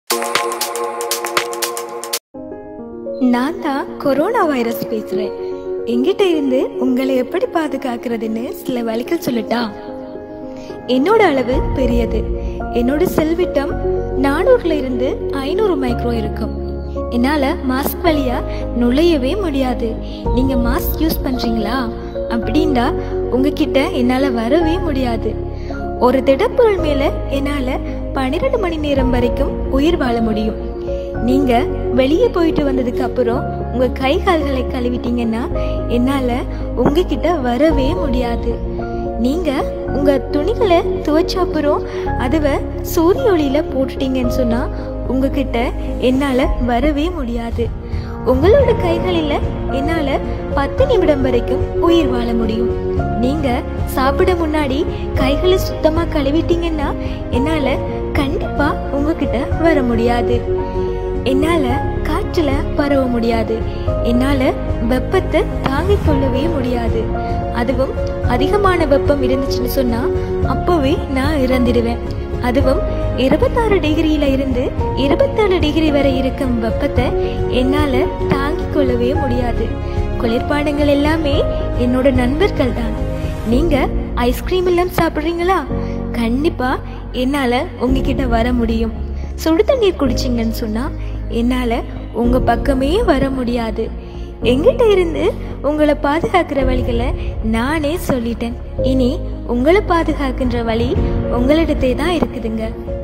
நான் தான் corona virus பேசுறேன் எங்கிட்ட இருந்து உங்களை எப்படி பாதுகாக்கிறதுன்னு சில வழிகள் சொல்லட்டா என்னோட அளவு பெரியது என்னோட செல்விட்டம் நானூறுல இருந்து ஐநூறு மைக்ரோ இருக்கும் என்னால மாஸ்க் வழியா நுழையவே முடியாது நீங்க மாஸ்க் யூஸ் பண்றீங்களா அப்படின்னா உங்ககிட்ட என்னால வரவே முடியாது ஒரு திடப்பொருள் மேல என்னால பன்னிரெண்டு மணி நேரம் வரைக்கும் உயிர் வாழ முடியும் நீங்க வெளியே போயிட்டு வந்ததுக்கு அப்புறம் உங்க கை கால்களை கழுவிட்டீங்கன்னா என்னால உங்ககிட்ட வரவே முடியாது நீங்க உங்க துணிகளை துவைச்ச அப்புறம் அதுவ சூரிய ஒளியில போட்டுட்டீங்கன்னு சொன்னா உங்ககிட்ட என்னால வரவே முடியாது உங்களோட கைகளில என்னால பத்து நிமிடம் வரைக்கும் உயிர் வாழ முடியும் நீங்க சாப்பிட முன்னாடி கைகளை சுத்தமா கழுவிட்டீங்கன்னா என்னால கண்டிப்பா உங்ககிட்ட வர முடியாது என்னால காற்றுல பரவ முடியாது என்னால வெப்பத்தை தாங்கிக் கொள்ளவே முடியாது அதுவும் அதிகமான வெப்பம் இருந்துச்சுன்னு சொன்னா அப்பவே நான் இறந்துடுவேன் அதுவும் இருபத்தாறு டிகிரியில இருந்து இருபத்தேழு டிகிரி வரை இருக்கும் வெப்பத்தை என்னால தாங்கிக் கொள்ளவே முடியாது குளிர்பானங்கள் எல்லாமே என்னோட நண்பர்கள் தான் நீங்க ஐஸ்கிரீம் எல்லாம் சாப்பிடுறீங்களா கண்டிப்பா என்னால உங்ககிட்ட வர முடியும் சுடு தண்ணீர் குடிச்சிங்கன்னு சொன்னா என்னால உங்க பக்கமே வர முடியாது எங்கிட்ட இருந்து உங்களை பாதுகாக்கிற வழிகளை நானே சொல்லிட்டேன் இனி உங்களை பாதுகாக்கின்ற வழி உங்களிடத்தே தான் இருக்குதுங்க